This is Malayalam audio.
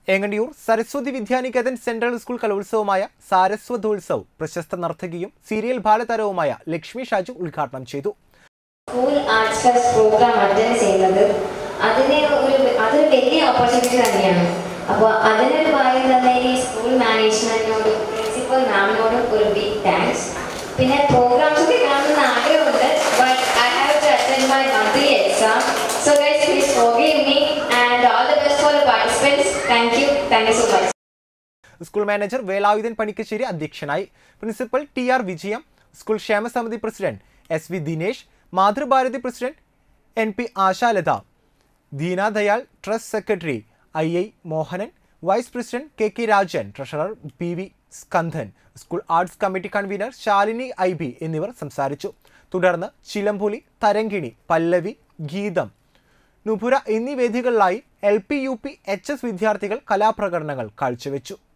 ഏങ്ങണ്ടിയൂർ സരസ്വതി വിദ്യാനികേതൻ സെൻട്രൽ സ്കൂൾ കലോത്സവമായ സാരസ്വതോത്സവ് പ്രശസ്ത നർത്തകിയും സീരിയൽ ബാലതാരവുമായ ലക്ഷ്മി ഷാജു ഉദ്ഘാടനം ചെയ്തു school arts fest program attend ചെയ്യുന്നത് അതിന് ഒരു അതൊരു വലിയ ഓപ്പർച്യൂണിറ്റി തന്നെയാണ് അപ്പോൾ അതിനൊരു ഭാഗം തന്നെ ഈ സ്കൂൾ മാനേജ്മെന്റിനോടും പ്രിൻസിപ്പൽ മാമിനോടും ഒരു ബിഗ് താങ്ക്സ് പിന്നെ പ്രോഗ്രാംസ് ഒക്കെ കാണുന്ന ആഗ്രഹമുണ്ട് but I have to attend my monthly exam so guys please forgive me and all the best for the participants thank you thank you so much school manager Velayudhan Panikkassery അധ്യക്ഷനായി principal T R Vijayam school ക്ഷേമസമിതി president S V Dinesh Mathrubharathi president N P Ashalatha Deendayal trust secretary I I Mohanan vice president K K Rajan treasurer P V Skandan school arts committee convener Shalini I B എന്നിവർ സംസാരിച്ചു തുടർന്ന് ചിലമ്പുലി തരങ്കിണി പല്ലവി ഗീതം നുപുര എന്നീ വേദികളിലായി L P U P H S വിദ്യാർത്ഥികൾ കലാപ്രകടനങ്ങൾ കാഴ്ചവെച്ചു